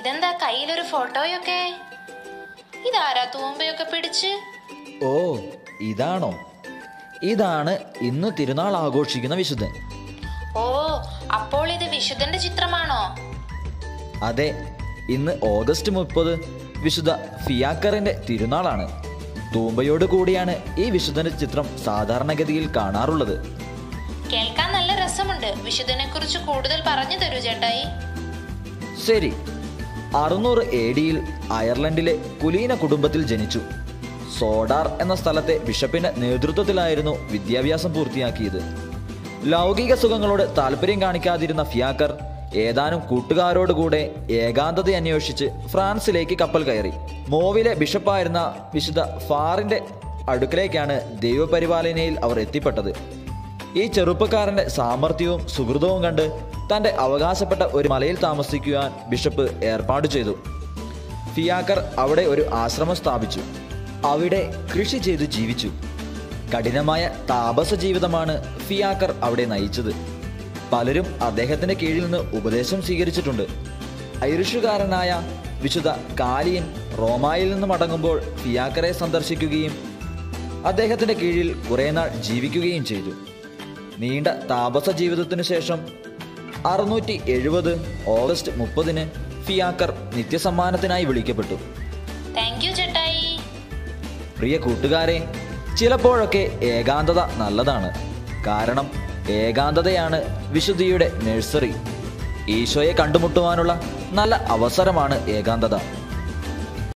ഇതെന്താ കയ്യിലൊരു ഫോട്ടോയൊക്കെ ഇതാരാ തൂമ്പയൊക്കെ പിടിച്ച് ഓ ഇതാണോ ഇതാണ് ഇന്ന് തിരുനാൾ ആഘോഷിക്കുന്ന വിശുദ്ധൻ ഓ അപ്പോൾ ഇത് വിശുദ്ധന്റെ ചിത്രമാണോ അതെ ഇന്ന് ഓഗസ്റ്റ് മുപ്പത് വിശുദ്ധ ഫിയാക്കറിന്റെ തിരുനാളാണ് തൂമ്പയോട് കൂടിയാണ് ഈ വിശുദ്ധന്റെ ചിത്രം സാധാരണഗതിയിൽ കാണാറുള്ളത് കേൾക്കാൻ നല്ല രസമുണ്ട് വിശുദ്ധനെ കുറിച്ച് കൂടുതൽ പറഞ്ഞു തരൂ ചേട്ടായി ശരി അറുന്നൂറ് എ ഡിയിൽ അയർലൻഡിലെ കുലീന കുടുംബത്തിൽ ജനിച്ചു സോഡാർ എന്ന സ്ഥലത്തെ ബിഷപ്പിന്റെ നേതൃത്വത്തിലായിരുന്നു വിദ്യാഭ്യാസം പൂർത്തിയാക്കിയത് ലൗകിക സുഖങ്ങളോട് താല്പര്യം കാണിക്കാതിരുന്ന ഫിയാക്കർ ഏതാനും കൂട്ടുകാരോടുകൂടെ ഏകാന്തത അന്വേഷിച്ച് ഫ്രാൻസിലേക്ക് കപ്പൽ കയറി മോവിലെ ബിഷപ്പായിരുന്ന വിശുദ്ധ ഫാറിന്റെ അടുക്കലേക്കാണ് ദൈവപരിപാലനയിൽ അവർ എത്തിപ്പെട്ടത് ഈ ചെറുപ്പക്കാരന്റെ സാമർഥ്യവും സുഹൃതവും കണ്ട് തന്റെ അവകാശപ്പെട്ട ഒരു മലയിൽ താമസിക്കുവാൻ ബിഷപ്പ് ഏർപ്പാട് ചെയ്തു ഫിയാക്കർ അവിടെ ഒരു ആശ്രമം സ്ഥാപിച്ചു അവിടെ കൃഷി ചെയ്ത് ജീവിച്ചു കഠിനമായ താപസ ജീവിതമാണ് ഫിയാക്കർ അവിടെ നയിച്ചത് പലരും അദ്ദേഹത്തിന്റെ കീഴിൽ നിന്ന് ഉപദേശം സ്വീകരിച്ചിട്ടുണ്ട് ഐറിഷുകാരനായ വിശുദ്ധ കാലിയൻ റോമായിൽ നിന്ന് മടങ്ങുമ്പോൾ ഫിയാക്കറെ സന്ദർശിക്കുകയും അദ്ദേഹത്തിന്റെ കീഴിൽ കുറെ നാൾ ജീവിക്കുകയും ചെയ്തു നീണ്ട താപസ ജീവിതത്തിനു ശേഷം അറുന്നൂറ്റി എഴുപത് ഓഗസ്റ്റ് മുപ്പതിന് ഫിയാക്കർ നിത്യസമ്മാനത്തിനായി വിളിക്കപ്പെട്ടു താങ്ക് യു ചേട്ടായി പ്രിയ കൂട്ടുകാരെ ചിലപ്പോഴൊക്കെ ഏകാന്തത നല്ലതാണ് കാരണം ഏകാന്തതയാണ് വിശുദ്ധിയുടെ നഴ്സറി ഈശോയെ കണ്ടുമുട്ടുവാനുള്ള നല്ല അവസരമാണ് ഏകാന്തത